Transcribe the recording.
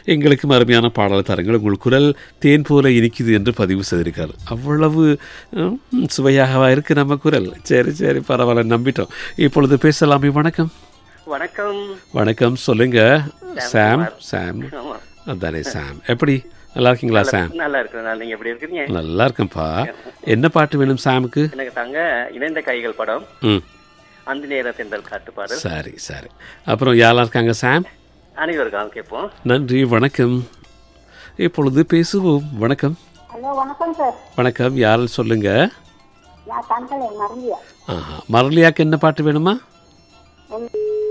எங்களுக்கும் அருமையான பாடல் தரங்கள் உங்கள் குரல் தேன் போல இனிக்குது என்று பதிவு செய்திருக்கார் அவ்வளவு ம், சுவையாகவா இருக்கு நம்ம குரல் சரி சரி பரவாயில்ல நம்பிட்டோம் இப்பொழுது பேசலாமே வணக்கம் வணக்கம் வணக்கம் சொல்லுங்க சாம் சாம் ஆமா. அதானே சாம் எப்படி நல்லா இருக்கீங்களா சாம் நல்லா இருக்கிறேன் நான் நீங்க எப்படி இருக்கீங்க நல்லா இருக்கேன்ப்பா என்ன பாட்டு வேணும் சாமுக்கு எனக்கு தாங்க இணைந்த கைகள் படம் ம் அந்த நேர தென்றல் காட்டு பாடல் சரி சரி அப்புறம் யாரெல்லாம் இருக்காங்க சாம் அனைவருக்கும் கேட்போம் நன்றி வணக்கம் இப்பொழுது பேசுவோம் வணக்கம் ஹலோ வணக்கம் சார் வணக்கம் யார் சொல்லுங்க நான் தங்கலை மறந்தியா ஆஹா மரளியாக்கு என்ன பாட்டு வேணுமா உம்,